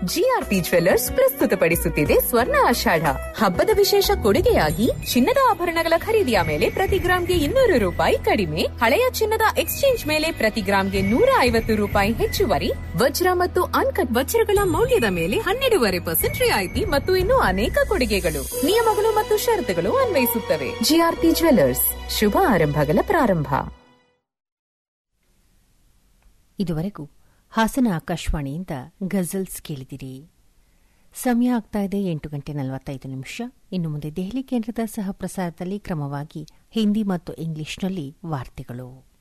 GRP jewellers ಪ್ರಸ್ತುತಪಡಿಸುತ್ತಿದೆ ಸ್ವರ್ಣ ಆಷಾಢ ಹಬ್ಬದ ವಿಶೇಷ ಕೊಡುಗೆಯಾಗಿ ಚಿನ್ನದ ಆಭರಣಗಳ ಖರೀದಿಯ ಮೇಲೆ ಪ್ರತಿ ಗ್ರಾಂಗೆ ಇನ್ನೂರು ರೂಪಾಯಿ ಕಡಿಮೆ ಹಳೆಯ ಚಿನ್ನದ ಎಕ್ಸ್ಚೇಂಜ್ ಮೇಲೆ ಪ್ರತಿ ಗ್ರಾಂಗೆ ನೂರ ಐವತ್ತು ರೂಪಾಯಿ ಹೆಚ್ಚುವರಿ ವಜ್ರ ಮತ್ತು ಅನ್ಕಟ್ ವಜ್ರಗಳ ಮೌಲ್ಯದ ಮೇಲೆ ಹನ್ನೆರಡೂವರೆ ಪರ್ಸೆಂಟ್ ರಿಯಾಯಿತಿ ಮತ್ತು ಇನ್ನೂ ಅನೇಕ ಕೊಡುಗೆಗಳು ನಿಯಮಗಳು ಮತ್ತು ಷರತ್ತುಗಳು ಅನ್ವಯಿಸುತ್ತವೆ ಜಿಆರ್ಪಿ ಜ್ವೆಲ್ಲರ್ಸ್ ಶುಭ ಆರಂಭಗಳ ಪ್ರಾರಂಭ ಇದುವರೆಗೂ ಹಾಸನ ಆಕಾಶವಾಣಿಯಿಂದ ಗಜಲ್ಸ್ ಕೇಳಿದಿರಿ ಸಮಯ ಆಗ್ತಾ ಇದೆ ಎಂಟು ಗಂಟೆ ನಲವತ್ತೈದು ನಿಮಿಷ ಇನ್ನು ಮುಂದೆ ದೆಹಲಿ ಕೇಂದ್ರದ ಸಹ ಪ್ರಸಾರದಲ್ಲಿ ಕ್ರಮವಾಗಿ ಹಿಂದಿ ಮತ್ತು ಇಂಗ್ಲಿಷ್ನಲ್ಲಿ ವಾರ್ತೆಗಳು